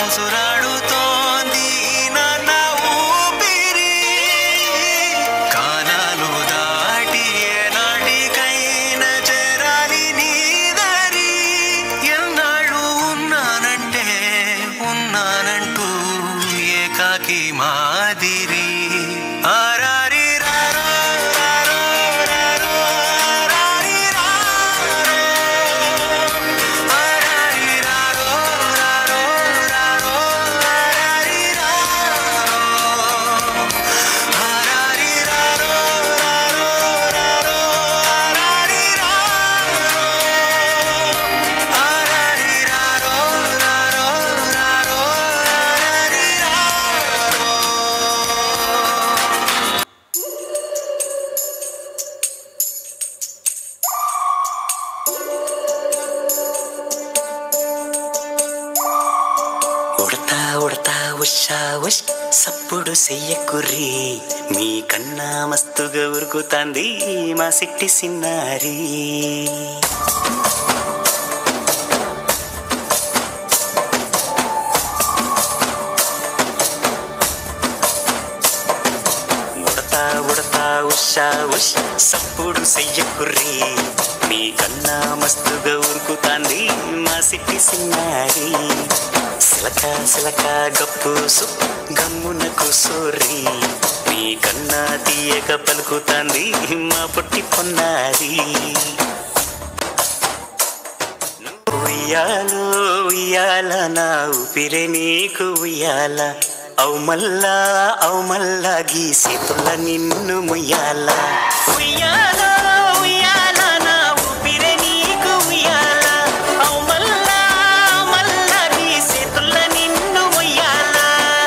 ఊసురాడుతోంది నన్న ఊపిరి కాలాలు దాటి ఏనాటికైనా చేరాలి నీ దారి ఎన్నాళ్ళు ఉన్నానంటే ఉన్నానంటూ ఏకాకి మాదిరి ఆరారి రారో రారో రారో ఆరారి రారో ఆరారి రారో రారో రారో ఆరారి రారో ఆరారి రారో రారో రారో ఆరారి రారో ఆరారి రారో రారో రారో ఆరారి రారో ఉడతా ఉడతా ఉషా ఉష్ సప్పుడు చెయ్యకుర్రి మీ కన్నా మస్తుగా ఉరుకుతాంది మా సిట్టి సిన్నారి ఉడతా ఉడతా ఉషా ఉష్ సప్పుడు చెయ్యకుర్రి మీ కన్నా మస్తుగా ఉరుకుతాంది మా సిట్టి సిన్నారి సిలక సిలక గప్పు సు గమ్మున కూసోర్రి మీ కన్నా తీయక పలుకుతాంది మా పొట్టి పొన్నారి ఉయ్యాలో ఉయ్యాల నా ఊపిరే నీకు ఉయ్యాల అవు మల్లా అవు మల్లా గీసేతుల నిన్ను ముయ్యాల ఉయ్యాల ఉయ్యాల నా ఊపిరే నీకు ఉయ్యాల అవు మల్లా అవు మల్లా గీసేతుల నిన్ను ముయ్యాల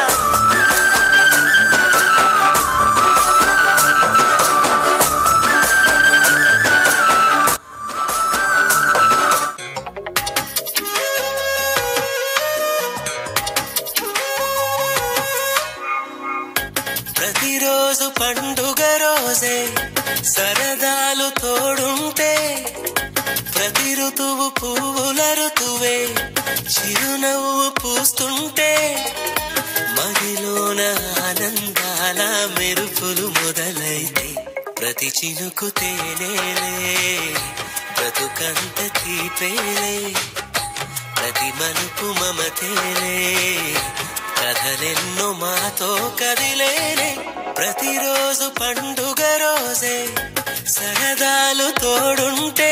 ప్రతిరోజు పండుగ రోజే సరదాలు తోడుంటే ప్రతి ఋతువు పువ్వుల ఋతువే చిరునవ్వు పూస్తుంటే మదిలోన ఆనందాల మెరుపులు మొదలైతే ప్రతి చినుకు తేనేలే బ్రతుకంత తీపేలే ప్రతి మలుపు మమతేలే కథలెన్నో మాతో కదిలేనే ప్రతిరోజు పండుగ రోజే సరదాలు తోడుంటే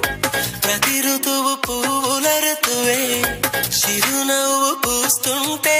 ప్రతి ఋతువు పువ్వుల ఋతువే చిరునవ్వు పూస్తుంటే